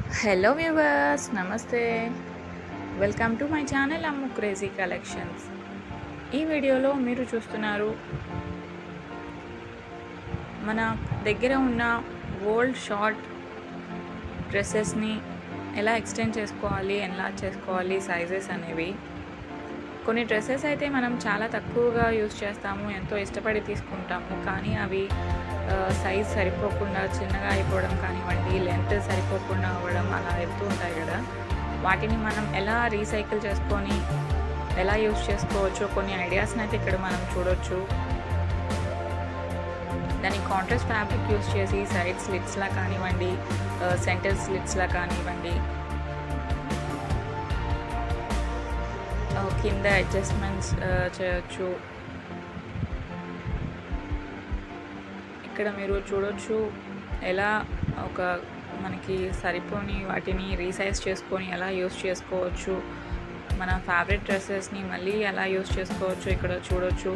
hello viewers నమస్తే welcome to my channel Ammu crazy collections ఈ వీడియోలో మీరు చూస్తున్నారు మన దగ్గర ఉన్న ఓల్డ్ షార్ట్ డ్రెస్సెస్ని ఎలా ఎక్స్టెండ్ చేసుకోవాలి ఎలా చేసుకోవాలి సైజెస్ అనేవి కొన్ని డ్రెస్సెస్ అయితే మనం చాలా తక్కువగా యూస్ చేస్తాము ఎంతో ఇష్టపడి తీసుకుంటాము కానీ అవి సైజ్ సరిపోకుండా చిన్నగా అయిపోవడం కానివ్వండి లెంత్ సరిపోకుండా అవ్వడం అలా వెళ్తూ ఉంటాయి కదా వాటిని మనం ఎలా రీసైకిల్ చేసుకొని ఎలా యూస్ చేసుకోవచ్చో కొన్ని ఐడియాస్ని అయితే ఇక్కడ మనం చూడొచ్చు దాని కాంట్రాస్ట్ ఫ్యాబ్రిక్ యూస్ చేసి సైడ్ స్లిట్స్లా కానివ్వండి సెంటర్ స్లిట్స్లా కానివ్వండి కింద అడ్జస్ట్మెంట్స్ చేయొచ్చు ఇక్కడ మీరు చూడొచ్చు ఎలా ఒక మనకి సరిపోని వాటిని రీసైజ్ చేసుకొని ఎలా యూస్ చేసుకోవచ్చు మన ఫ్యాబ్రిక్ డ్రెస్సెస్ని మళ్ళీ ఎలా యూస్ చేసుకోవచ్చు ఇక్కడ చూడొచ్చు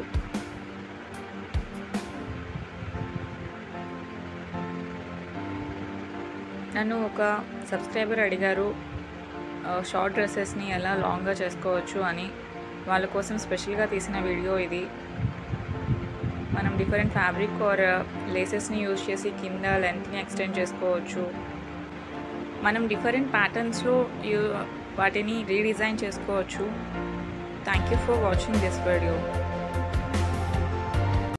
నన్ను ఒక సబ్స్క్రైబర్ అడిగారు షార్ట్ డ్రెస్సెస్ని ఎలా లాంగ్గా చేసుకోవచ్చు అని వాళ్ళ కోసం స్పెషల్గా తీసిన వీడియో ఇది మనం డిఫరెంట్ ఫ్యాబ్రిక్ ఆర్ లేసెస్ని యూజ్ చేసి కింద లెంత్ని ఎక్స్టెండ్ చేసుకోవచ్చు మనం డిఫరెంట్ ప్యాటర్న్స్లో వాటిని రీడిజైన్ చేసుకోవచ్చు thank you for watching this video